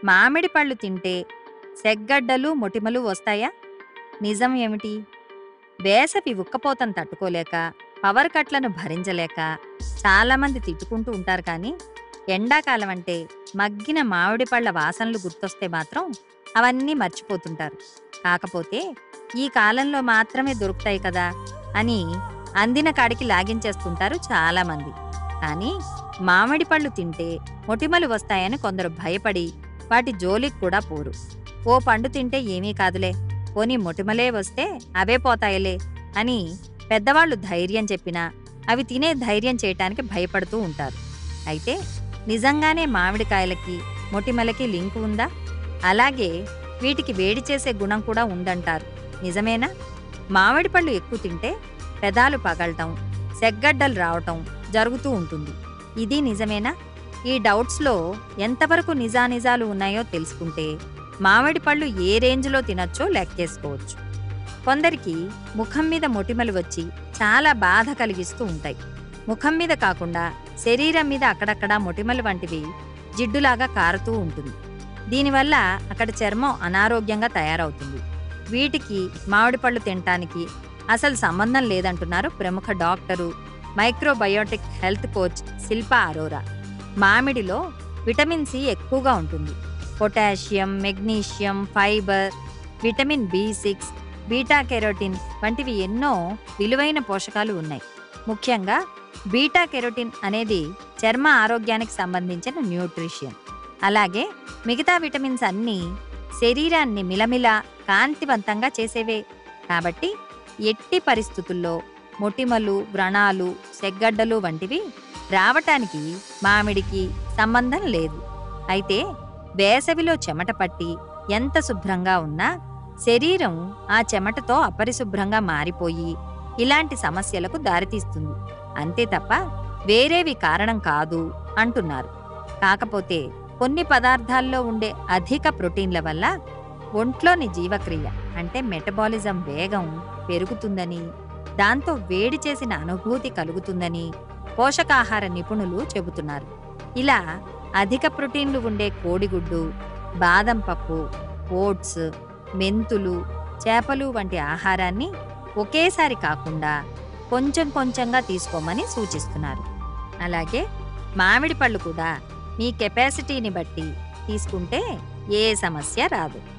మామిడి పళ్ళు తింటే సెగ్గడ్డలు మొటిమలు వస్తాయా నిజం ఏమిటి వేసవి ఉక్కపోతను తట్టుకోలేక పవర్ కట్లను భరించలేక చాలామంది తిట్టుకుంటూ ఉంటారు కానీ ఎండాకాలం అంటే మగ్గిన మామిడి పళ్ళ వాసనలు గుర్తొస్తే మాత్రం అవన్నీ మర్చిపోతుంటారు కాకపోతే ఈ కాలంలో మాత్రమే దొరుకుతాయి కదా అని అందిన కాడికి లాగించేస్తుంటారు చాలామంది కానీ మామిడి పళ్ళు తింటే మొటిమలు వస్తాయని కొందరు భయపడి వాటి జోలికి కూడా పోరు ఓ పండు తింటే ఏమీ కాదులే పోనీ మొటిమలే వస్తే అవే పోతాయిలే అని పెద్దవాళ్ళు ధైర్యం చెప్పినా అవి తినే ధైర్యం చేయటానికి భయపడుతూ ఉంటారు అయితే నిజంగానే మామిడికాయలకి మొటిమలకి లింక్ ఉందా అలాగే వీటికి వేడి చేసే గుణం కూడా ఉందంటారు నిజమేనా మామిడి పళ్ళు ఎక్కువ తింటే పెదాలు పగలటం సెగ్గడ్డలు రావటం జరుగుతూ ఉంటుంది ఇది నిజమేనా ఈ డౌట్స్లో ఎంతవరకు నిజానిజాలు ఉన్నాయో తెలుసుకుంటే మామిడి పళ్ళు ఏ రేంజ్లో తినొచ్చో లెక్కేసుకోవచ్చు కొందరికి ముఖం మీద మొటిమలు వచ్చి చాలా బాధ కలిగిస్తూ ఉంటాయి ముఖం మీద కాకుండా శరీరం మీద అక్కడక్కడ మొటిమలు వంటివి జిడ్డులాగా కారుతూ ఉంటుంది దీనివల్ల అక్కడ చర్మం అనారోగ్యంగా తయారవుతుంది వీటికి మామిడి పళ్ళు తినటానికి అసలు సంబంధం లేదంటున్నారు ప్రముఖ doctor microbiotic health coach Shilpa Arora మామిడిలో విటమిన్ సి ఎక్కువగా ఉంటుంది potassium magnesium fibre vitamin B six beta carotene వంటివి ఎన్నో విలువైన పోషకాలు ఉన్నాయి ముఖ్యంగా బీటా కెరోటిన్ అనేది చర్మ ఆరోగ్యానికి సంబంధించిన న్యూట్రిషన్ అలాగే మిగతా విటమిన్స్ అన్నీ శరీరాన్ని మిలమిల కాంతివంతంగా చేసేవే కాబట్టి ఎట్టి పరిస్థితుల్లో మొటిమలు వ్రణాలు సెగ్గడ్డలు వంటివి రావటానికి మామిడికి సంబంధం లేదు అయితే వేసవిలో చెమట పట్టి ఎంత శుభ్రంగా ఉన్నా శరీరం ఆ చెమటతో అపరిశుభ్రంగా మారిపోయి ఇలాంటి సమస్యలకు దారితీస్తుంది అంతే తప్ప వేరేవి కారణం కాదు అంటున్నారు కాకపోతే కొన్ని పదార్థాల్లో ఉండే అధిక ప్రోటీన్ల వల్ల ఒంట్లోని జీవక్రియ అంటే మెటబాలిజం వేగం పెరుగుతుందని దాంతో వేడి చేసిన అనుభూతి కలుగుతుందని పోషకాహార నిపుణులు చెబుతున్నారు ఇలా అధిక ప్రోటీన్లు ఉండే కోడిగుడ్డు బాదం పప్పు ఓట్స్ మెంతులు చేపలు వంటి ఆహారాన్ని ఒకేసారి కాకుండా కొంచెం కొంచెంగా తీసుకోమని సూచిస్తున్నారు అలాగే మామిడి పళ్ళు కూడా మీ కెపాసిటీని బట్టి తీసుకుంటే ఏ సమస్య రాదు